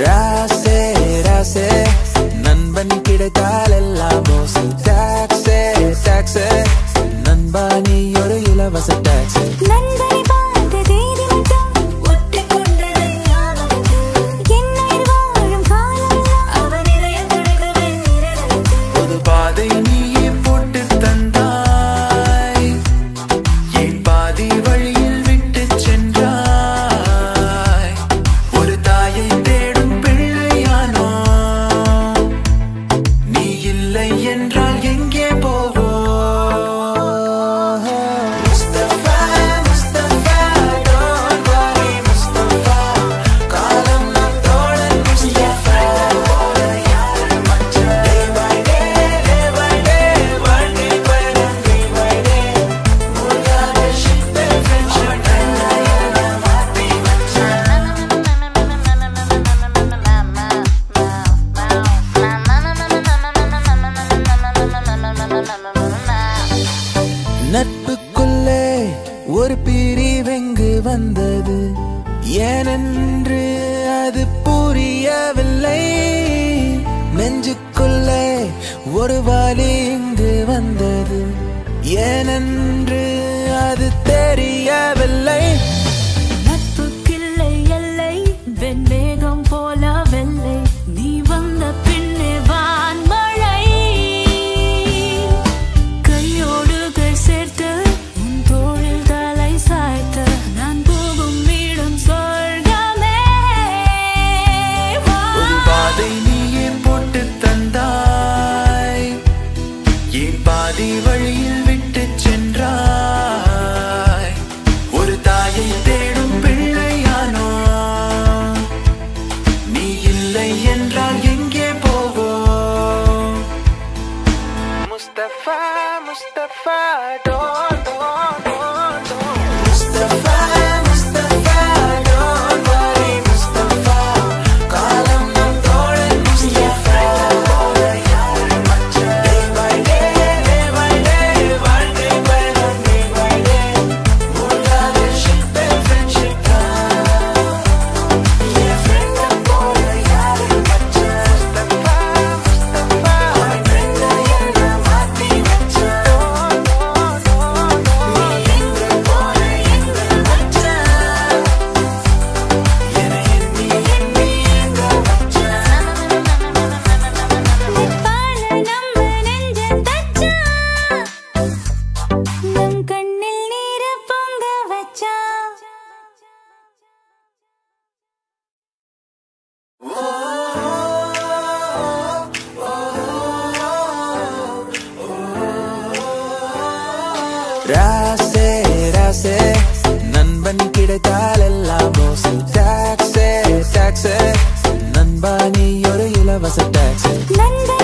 ராசே ராசே நண்பன் கிடைத்தால் எல்லாம் ஓசை டாக்ஸே டாக்ஸே நண்பா நீ ஒரு இலவச டாக்ஸி நண்பனை பார்த்த தேதி மட்டும் ஒட்டிக்கொண்டது ஞாபகத்து. என்னுயிர் வாழும் காலமெல்லாம் அவன் இதயம் துடிக்கவே நிரந்தரத்து. புது பாதை நீயே போட்டு தந்தாய் என் பாதி வழியில் விட்டு சென்றாய் ஒரு தாயை தேடும் பிள்ளையானோ நீ இல்லை என்றால் எங்கே போவோ முஸ்தபா முஸ்தபா don't worry முஸ்தபா காலம் நம் தோழன் முஸ்தபா யாரும் மச்சான் day by day day by day வாழ்க்கை பயணம் day by day மூழ்காத ship friendship மாத்தி நட்புக்குள்ளே ஒரு பிரிவெங்கு வந்தது ஏனென்று அது புரியவில்லை நெஞ்சுக்குள்ளே ஒரு வலி இங்கு வந்தது ஏனென்று அது தெரியவில்லை நட்புக்கில்லை எல்லை வெண்மேகம் போல வெள்ளை நீ வந்த பின்னே வான்மழை கையோடு கை சேர்த்து உன் தோளில் தலை சாய்த்து நான் போகும் இடம் சொர்க்கமே வா. ஒரு பாதை நீயே போட்டு தந்தாய் என் பாதி வழியில் விட்டு சென்றாய் ஒரு தாயை தேடும் பிள்ளையானோ நீ இல்லை என்றால் எங்கே போவோ Mustafa Mustafa don't, don't, don't, don't. Mustafa Mustafa don't worry Mustafa காலம் நம் தோழன் முஸ்தபா யாரும் மச்சான் day by day day by day வாழ்க்கை பயணம் day by day மூழ்காத ship friendship தான் என் friend போல யாரும் மச்சான் முஸ்தபா முஸ்தபா அவன் friend என்ன மாத்தி வச்சான் நீ எங்க போன எங்க வச்சான் என எண்ணி எண்ணி எங்க வச்சான் நட்பால நம்ம நெஞ்ச தச்சான். நம் கண்ணில் நீர பொங்க வச்சான் ராசே ராசே நண்பன் கிடைத்தால் எல்லாம் ஓசை டாக்ஸே டாக்ஸே நண்பா நீ ஒரு இலவச டாக்ஸி நண்பனை